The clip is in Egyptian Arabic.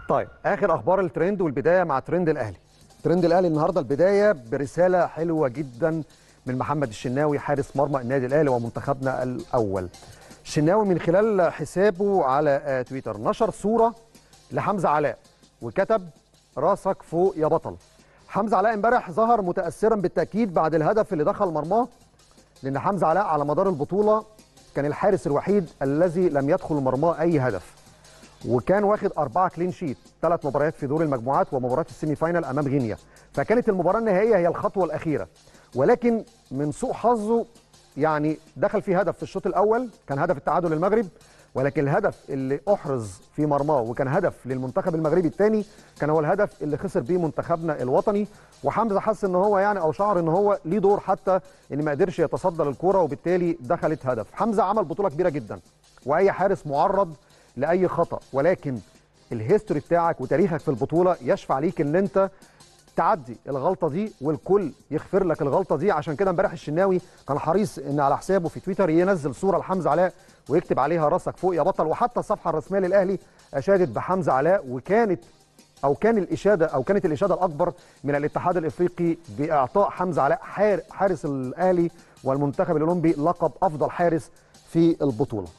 طيب اخر اخبار الترند والبدايه مع ترند الاهلي ترند الاهلي النهارده البدايه برساله حلوه جدا من محمد الشناوي حارس مرمى النادي الاهلي ومنتخبنا الاول الشناوي من خلال حسابه على آه، تويتر نشر صوره لحمزه علاء وكتب راسك فوق يا بطل حمزه علاء امبارح ظهر متاثرا بالتاكيد بعد الهدف اللي دخل مرماه لان حمزه علاء على مدار البطوله كان الحارس الوحيد الذي لم يدخل مرماه اي هدف وكان واخد أربعة كلين شيت ثلاث مباريات في دور المجموعات ومباراة السيمي فاينال أمام غينيا فكانت المباراة النهائية هي الخطوة الأخيرة ولكن من سوء حظه يعني دخل فيه هدف في الشوط الأول كان هدف التعادل المغرب ولكن الهدف اللي أحرز في مرماه وكان هدف للمنتخب المغربي الثاني كان هو الهدف اللي خسر بيه منتخبنا الوطني وحمزة حس ان هو يعني او شعر ان هو ليه دور حتى ان ما قدرش يتصدى للكرة وبالتالي دخلت هدف حمزة عمل بطولة كبيرة جدا واي حارس معرض لاي خطا ولكن الهيستوري بتاعك وتاريخك في البطوله يشفع ليك ان انت تعدي الغلطه دي والكل يغفر لك الغلطه دي عشان كده امبارح الشناوي كان حريص ان على حسابه في تويتر ينزل صوره لحمزه علاء ويكتب عليها راسك فوق يا بطل وحتى الصفحه الرسميه للاهلي اشادت بحمزه علاء وكانت او كان الاشاده او كانت الاشاده الاكبر من الاتحاد الافريقي باعطاء حمزه علاء حار- حارس الاهلي والمنتخب الاولمبي لقب افضل حارس في البطوله